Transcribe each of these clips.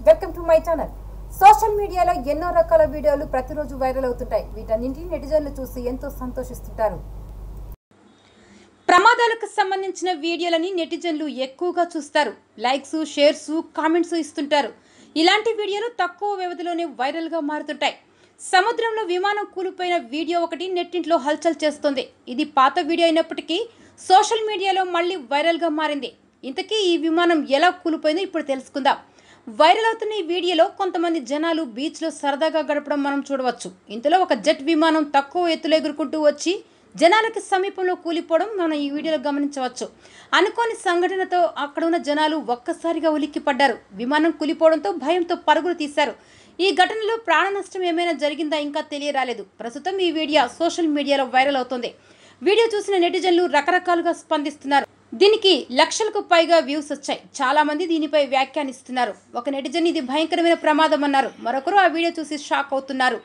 Welcome to my channel social మీడియాలో ఎన్నో రకాల వీడియోలు ప్రతిరోజు వైరల్ అవుతుంటాయి వీటన్నింటినీ నెటిజన్లు చూసి ఎంతో సంతోషిస్తుంటారు ప్రమాదాలకు సంబంధించిన వీడియోలని నెటిజన్లు ఎక్కువగా చూస్తారు లైక్స్ షేర్స్ కామెంట్స్ ఇస్తుంటారు ఇలాంటి వీడియోలు తక్కువ వ్యవధిలోనే వైరల్గా మారుతుంటాయి సముద్రంలో విమానం కూలిపోయిన వీడియో ఒకటి నెట్టింట్లో హల్చల్ చేస్తుంది ఇది పాత వీడియో అయినప్పటికీ సోషల్ మీడియాలో మళ్ళీ వైరల్గా మారింది ఇంతకీ ఈ విమానం ఎలా కూలిపోయిందో ఇప్పుడు తెలుసుకుందాం వైరల్ అవుతున్న ఈ వీడియోలో కొంతమంది జనాలు బీచ్లో సరదాగా గడపడం మనం చూడవచ్చు ఇంతలో ఒక జెట్ విమానం తక్కువ ఎత్తులో ఎగురుకుంటూ వచ్చి జనాలకి సమీపంలో కూలిపోవడం మనం ఈ వీడియోలో గమనించవచ్చు అనుకోని సంఘటనతో అక్కడ ఉన్న జనాలు ఒక్కసారిగా ఉలిక్కి పడ్డారు విమానం కూలిపోవడంతో భయంతో పరుగులు తీశారు ఈ ఘటనలో ప్రాణ నష్టం ఏమైనా జరిగిందా ఇంకా తెలియరాలేదు ప్రస్తుతం ఈ వీడియో సోషల్ మీడియాలో వైరల్ అవుతుంది వీడియో చూసిన నెటిజన్లు రకరకాలుగా స్పందిస్తున్నారు దీనికి లక్షలకు పైగా వ్యూస్ వచ్చాయి చాలా మంది దీనిపై వ్యాఖ్యానిస్తున్నారు ఒక నెటిజన్ ఇది భయంకరమైన ప్రమాదం అన్నారు మరొకరు ఆ వీడియో చూసి షాక్ అవుతున్నారు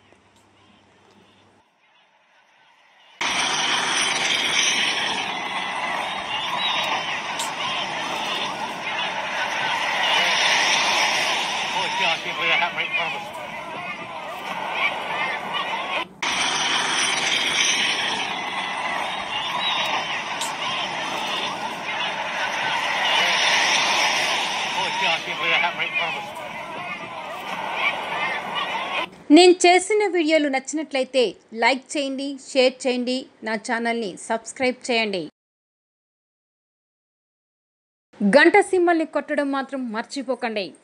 Holy cow, I can't believe that happened right in front of us. Holy cow, I can't believe that happened right in front of us. నేను చేసిన వీడియోలు నచ్చినట్లయితే లైక్ చేయండి షేర్ చేయండి నా ఛానల్ని సబ్స్క్రైబ్ చేయండి గంట సింబల్ని కొట్టడం మాత్రం మర్చిపోకండి